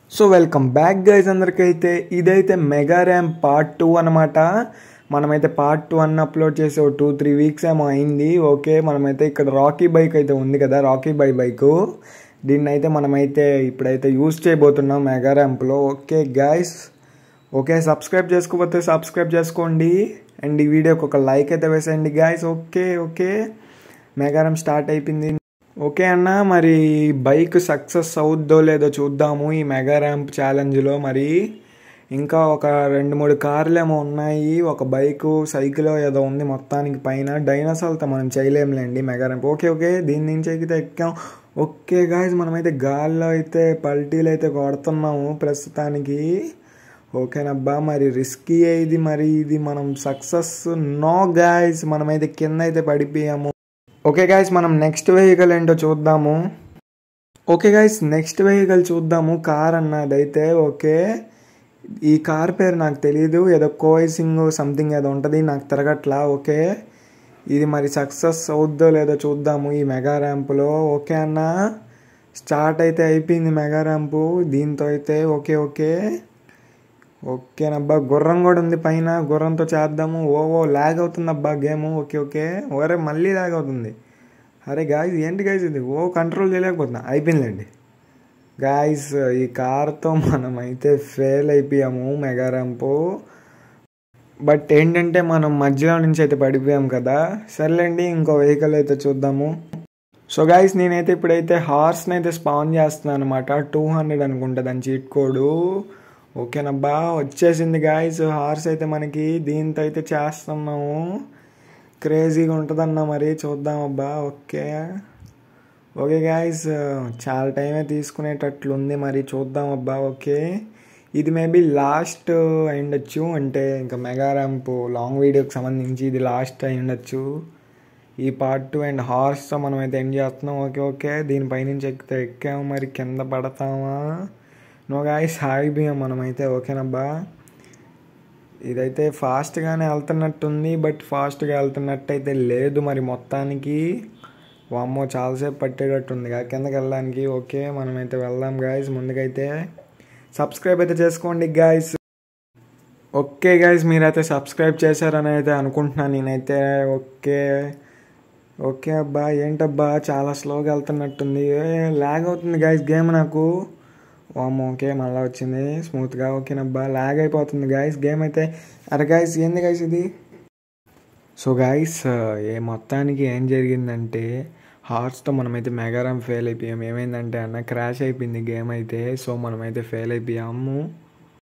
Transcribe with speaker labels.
Speaker 1: so welcome back guys అందరికైతే ఇదైతే mega RAM part two అనమాట మనమైతే పార్ట్ టూ అన్న అప్లోడ్ చేసి ఒక టూ త్రీ వీక్స్ ఏమో అయింది ఓకే మనమైతే ఇక్కడ రాకీ బైక్ అయితే ఉంది కదా రాకీ బై బైక్ దీన్ని అయితే మనమైతే ఇప్పుడైతే యూజ్ చేయబోతున్నాం మెగా ర్యాంప్లో ఓకే గైస్ ఓకే సబ్స్క్రైబ్ చేసుకోకపోతే సబ్స్క్రైబ్ చేసుకోండి అండ్ ఈ వీడియోకి ఒక లైక్ అయితే వేసేయండి guys okay okay mega ramp start అయిపోయింది ఓకే అన్న మరి బైక్ సక్సెస్ అవుద్దో లేదో చూద్దాము ఈ మెగా ర్యాంప్ ఛాలెంజ్లో మరి ఇంకా ఒక రెండు మూడు కార్లు ఏమో ఉన్నాయి ఒక బైకు సైకిల్ ఏదో ఉంది మొత్తానికి పైన డైనోసార్తో మనం చేయలేములేండి మెగా ర్యాంప్ ఓకే ఓకే దీని నుంచి అయితే ఎక్కాం ఓకే గాయస్ మనమైతే గాల్లో అయితే పల్టీలు అయితే కొడుతున్నాము ప్రస్తుతానికి ఓకేనబ్బా మరి రిస్కీ ఇది మరి ఇది మనం సక్సెస్ నో గాయస్ మనమైతే కింద అయితే పడిపోయాము ఓకే గాయస్ మనం నెక్స్ట్ వెహికల్ ఏంటో చూద్దాము ఓకే గాయస్ నెక్స్ట్ వెహికల్ చూద్దాము కార్ అన్నదైతే ఓకే ఈ కార్ పేరు నాకు తెలియదు ఏదో కోయిసింగ్ సంథింగ్ ఏదో ఉంటుంది నాకు తిరగట్లా ఓకే ఇది మరి సక్సెస్ అవుద్దో లేదో చూద్దాము ఈ మెగా ర్యాంపులో ఓకే అన్న స్టార్ట్ అయితే అయిపోయింది మెగా ర్యాంపు దీంతో అయితే ఓకే ఓకే ఓకేనబ్బా గుర్రం కూడా ఉంది పైన గుర్రంతో చేద్దాము ఓ ఓ ల్యాగ్ అవుతుంది అబ్బా గేమ్ ఓకే ఓకే ఓరే మళ్ళీ ల్యాగ్ అవుతుంది అరే గాయస్ ఏంటి గాయస్ ఇది ఓ కంట్రోల్ చేయలేకపోతున్నా అయిపోయిందండి గాయస్ ఈ కార్తో మనం అయితే ఫెయిల్ అయిపోయాము మెగా ర్యాంపు బట్ ఏంటంటే మనం మధ్యలో నుంచి అయితే పడిపోయాం కదా సర్లేండి ఇంకో వెహికల్ అయితే చూద్దాము సో గాయస్ నేనైతే ఇప్పుడైతే హార్స్ని అయితే స్పాన్ చేస్తున్నాను అనమాట టూ హండ్రెడ్ అనుకుంటా దాని చీట్ కోడు ఓకేనబ్బా వచ్చేసింది గాయస్ హార్స్ అయితే మనకి దీంతో అయితే చేస్తున్నాము క్రేజీగా ఉంటుందన్న మరి చూద్దాం అబ్బా ఓకే ఓకే గాయస్ చాలా టైమే తీసుకునేటట్లుంది మరి చూద్దాం అబ్బా ఓకే ఇది మేబీ లాస్ట్ అయి ఉండొచ్చు అంటే ఇంకా మెగా ర్యాంప్ లాంగ్ వీడియోకి సంబంధించి ఇది లాస్ట్ అయి ఉండొచ్చు ఈ పార్ట్ టూ అండ్ హార్స్తో మనం అయితే ఎండ్ చేస్తున్నాం ఓకే ఓకే దీనిపైనుంచి ఎక్కితే ఎక్కాము మరి కింద పడతామా నో గాయస్ ఆగిపోయాం మనమైతే ఓకేనబ్బా ఇదైతే ఫాస్ట్గానే వెళ్తున్నట్టుంది బట్ ఫాస్ట్గా వెళ్తున్నట్టు అయితే లేదు మరి మొత్తానికి వామ్మో చాలాసేపు పట్టేటట్టుంది కిందకి వెళ్ళడానికి ఓకే మనమైతే వెళ్దాం గాయస్ ముందుకైతే సబ్స్క్రైబ్ అయితే చేసుకోండి గాయస్ ఓకే గాయస్ మీరైతే సబ్స్క్రైబ్ చేశారని అయితే అనుకుంటున్నాను నేనైతే ఓకే ఓకే అబ్బా ఏంటబ్బా చాలా స్లోగా వెళ్తున్నట్టుంది ల్యాగ్ అవుతుంది గాయస్ గేమ్ నాకు వామ్ ఓకే మళ్ళీ వచ్చింది స్మూత్గా ఓకేనబ్బా ల్యాగ్ అయిపోతుంది గాయస్ గేమ్ అయితే అరే గాయస్ ఏంది గాయస్ ఇది సో గాయస్ ఏ మొత్తానికి ఏం జరిగిందంటే హార్ట్స్తో మనమైతే మెగారామ్ ఫెయిల్ అయిపోయాం ఏమైందంటే అన్న క్రాష్ అయిపోయింది గేమ్ అయితే సో మనమైతే ఫెయిల్ అయిపోయాము